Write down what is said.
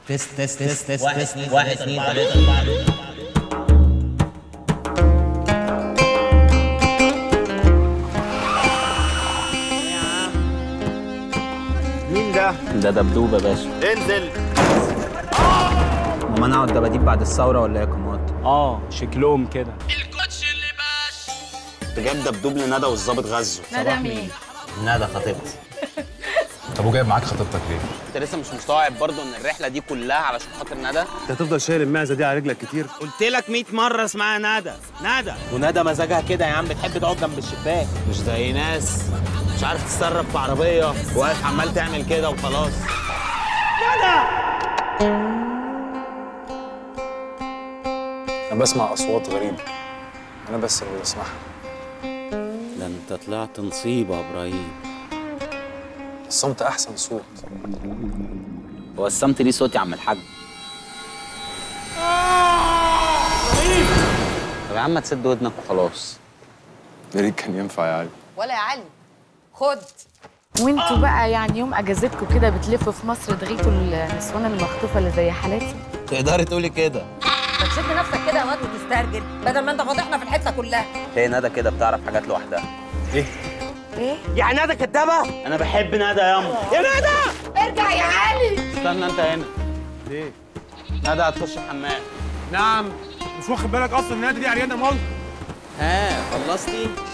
تست تست تست تست تست واحد اثنين ثلاثة مين ده؟ ده دبدوب يا باشا انزل هو منعوا الدباديب بعد الثوره ولا ايه يا كمات؟ اه شكلهم كده انت جايب دبدوب لندى والظابط غزه ندى مين؟ ندى خطيبتي طب وجايب معاك خطيبتك ليه؟ انت لسه مش مستوعب برضه ان الرحله دي كلها علشان خاطر ندى انت هتفضل شايل المعزه دي على رجلك كتير قلت لك 100 مره اسمها ندى ندى وندى مزاجها كده يا عم بتحب تقعد جنب الشباك مش زي ناس مش عارف تتصرف في عربيه واقف عمال تعمل كده وخلاص انا بسمع اصوات غريبه انا بس اللي بسمعها ده انت طلعت نصيبه يا ابراهيم الصمت احسن صوت هو الصمت ليه صوت يا عم الحاج طب يا عم تسد ودنك وخلاص يا ريت كان ينفع يا علي ولا يا علي خد وانتوا بقى يعني يوم اجازتكم كده بتلفوا في مصر تغيثوا النسوان المخطوفه اللي زي حالاتي تقدري تقولي كده ما تشد نفسك كده يا واد وتسترجل بدل ما انت فاضحنا في الحته كلها هي ندى كده بتعرف حاجات لوحدها ايه يعني ندى كدابه انا بحب ندى ياما يا ندى ارجع يا علي استنى انت هنا ليه؟ ندى هتخش الحمام نعم مش واخد بالك اصلا النادي دي عريانه مال ها خلصتي؟